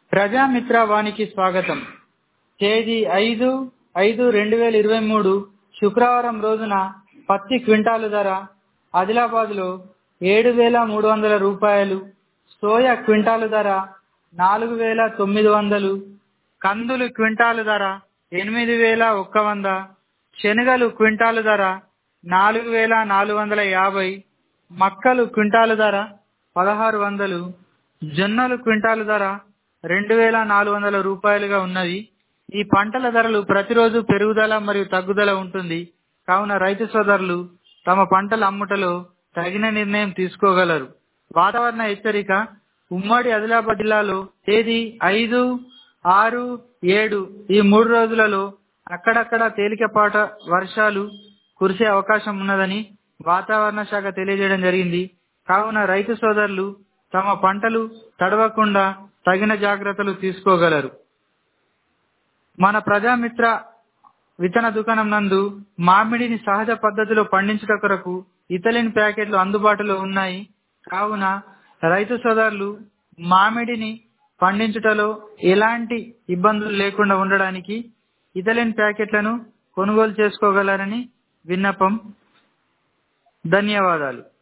ప్రజామిత్ర వానికి స్వాగతం తేదీ ఐదు ఐదు రెండు వేల ఇరవై మూడు శుక్రవారం రోజున పత్తి క్వింటాలు ధర ఆదిలాబాద్లో ఏడు వేల మూడు వందల రూపాయలు సోయా క్వింటాలు ధర నాలుగు వేల తొమ్మిది వందలు కందులు క్వింటాలు ధర ఎనిమిది వేల ఒక్క వంద శనగలు క్వింటాలు ధర నాలుగు వేల నాలుగు వందల యాభై మక్కలు క్వింటాలు ధర పదహారు వందలు జొన్నలు క్వింటాలు ధర రెండు వేల నాలుగు వందల రూపాయలుగా ఉన్నవి ఈ పంటల ధరలు ప్రతిరోజు పెరుగుదల మరియు తగ్గుదల ఉంటుంది కావున రైతు సోదరులు తమ పంటల అమ్ముటలో తగిన నిర్ణయం తీసుకోగలరు వాతావరణ హెచ్చరిక ఉమ్మడి ఆదిలాబాద్ జిల్లాలో తేదీ ఐదు ఆరు ఏడు ఈ మూడు రోజులలో అక్కడక్కడ తేలికపాట వర్షాలు కురిసే అవకాశం ఉన్నదని వాతావరణ శాఖ తెలియజేయడం జరిగింది కావున రైతు సోదరులు తమ పంటలు తడవకుండా తగిన జాగ్రత్తలు తీసుకోగలరు మన ప్రజామిత్ర విత్తన దుకాణం నందు మామిడిని సహజ పద్ధతిలో పండించుట కొరకు ఇథలిన్ ప్యాకెట్లు అందుబాటులో ఉన్నాయి కావున రైతు సోదరులు మామిడిని పండించుటలో ఎలాంటి ఇబ్బందులు లేకుండా ఉండడానికి ఇథలిన్ ప్యాకెట్లను కొనుగోలు చేసుకోగలరని విన్నపం ధన్యవాదాలు